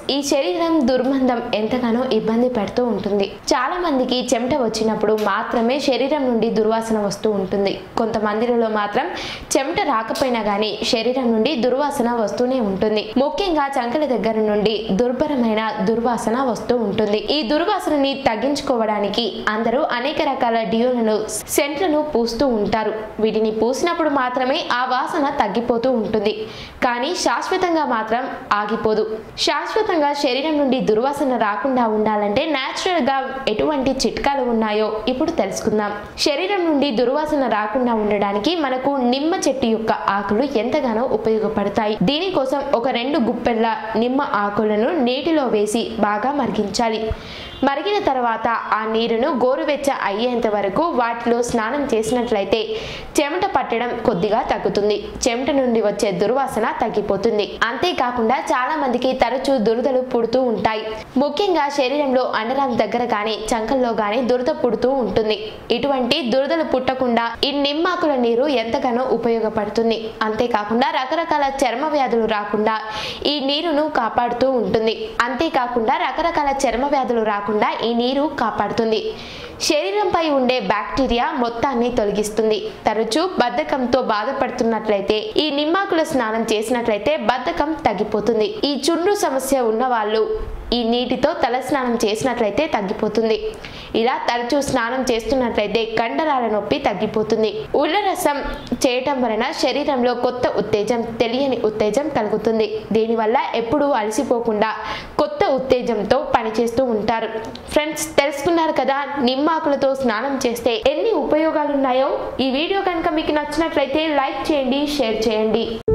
ఈ శరీరం దుర్గంధం ఎంతగానో ఇబ్బంది పెడుతూ ఉంటుంది చాలా మందికి చెమట వచ్చినప్పుడు మాత్రమే శరీరం నుండి దుర్వాసన వస్తూ ఉంటుంది కొంతమందిలో మాత్రం చెమట రాకపోయినా గానీ శరీరం నుండి దుర్వాసన వస్తూనే ఉంటుంది ముఖ్యంగా చంకల దగ్గర నుండి దుర్భరమైన దుర్వాసన వస్తూ ఉంటుంది ఈ దుర్వాసనని తగ్గించుకోవడానికి అందరూ అనేక రకాల డియోలను సెంట్లను పూస్తూ ఉంటారు వీటిని పూసినప్పుడు మాత్రమే ఆ వాసన తగ్గిపోతూ ఉంటుంది కానీ శాశ్వతంగా మాత్రం ఆగిపోదు శాశ్వతంగా శరీరం నుండి దుర్వాసన రాకుండా ఉండాలంటే natural గా ఎటువంటి చిట్కాలు ఉన్నాయో ఇప్పుడు తెలుసుకుందాం శరీరం నుండి దుర్వాసన రాకుండా ఉండడానికి మనకు నిమ్మ చెట్టు యొక్క ఆకులు ఎంతగానో ఉపయోగపడతాయి దీనికోసం ఒక రెండు గుప్పెళ్ళ నిమ్మ ఆకులను నీటిలో వేసి బాగా మరిగించాలి మరిగిన తర్వాత ఆ నీరును గోరువెచ్చ అయ్యేంత వరకు వాటిలో స్నానం చేసినట్లయితే చెమట పట్టడం కొద్దిగా తగ్గుతుంది చెమట నుండి వచ్చే దుర్వాసన తగ్గిపోతుంది అంతేకాకుండా చాలా మందికి తరచూ దురదలు పుడుతూ ఉంటాయి ముఖ్యంగా శరీరంలో అండరాం దగ్గర కానీ చంకల్లో కానీ దురద పుడుతూ ఉంటుంది ఇటువంటి దురదలు పుట్టకుండా ఈ నిమ్మాకుల నీరు ఎంతగానో ఉపయోగపడుతుంది అంతేకాకుండా రకరకాల చర్మ వ్యాధులు రాకుండా ఈ నీరును కాపాడుతూ ఉంటుంది అంతేకాకుండా రకరకాల చర్మ వ్యాధులు రాకుండా ఈ నీరు కాపాడుతుంది శరీరంపై ఉండే బ్యాక్టీరియా మొత్తాన్ని తొలగిస్తుంది తరచూ బద్ధకంతో బాధపడుతున్నట్లయితే ఈ నిమ్మాకుల స్నానం చేసినట్లయితే బద్ధకం తగ్గిపోతుంది ఈ చుండ్రు సమస్య ఉన్న వాళ్ళు ఈ నీటితో తల స్నానం చేసినట్లయితే తగ్గిపోతుంది ఇలా తరచూ స్నానం చేస్తున్నట్లయితే కండరాల నొప్పి తగ్గిపోతుంది ఉల్ల రసం చేయటం వలన శరీరంలో కొత్త ఉత్తేజం తెలియని ఉత్తేజం కలుగుతుంది దీనివల్ల ఎప్పుడూ అలసిపోకుండా కొత్త ఉత్తేజంతో పనిచేస్తూ ఉంటారు ఫ్రెండ్స్ తెలుసుకున్నారు కదా నిమ్మాకులతో స్నానం చేస్తే ఎన్ని ఉపయోగాలు ఉన్నాయో ఈ వీడియో కనుక మీకు నచ్చినట్లయితే లైక్ చేయండి షేర్ చేయండి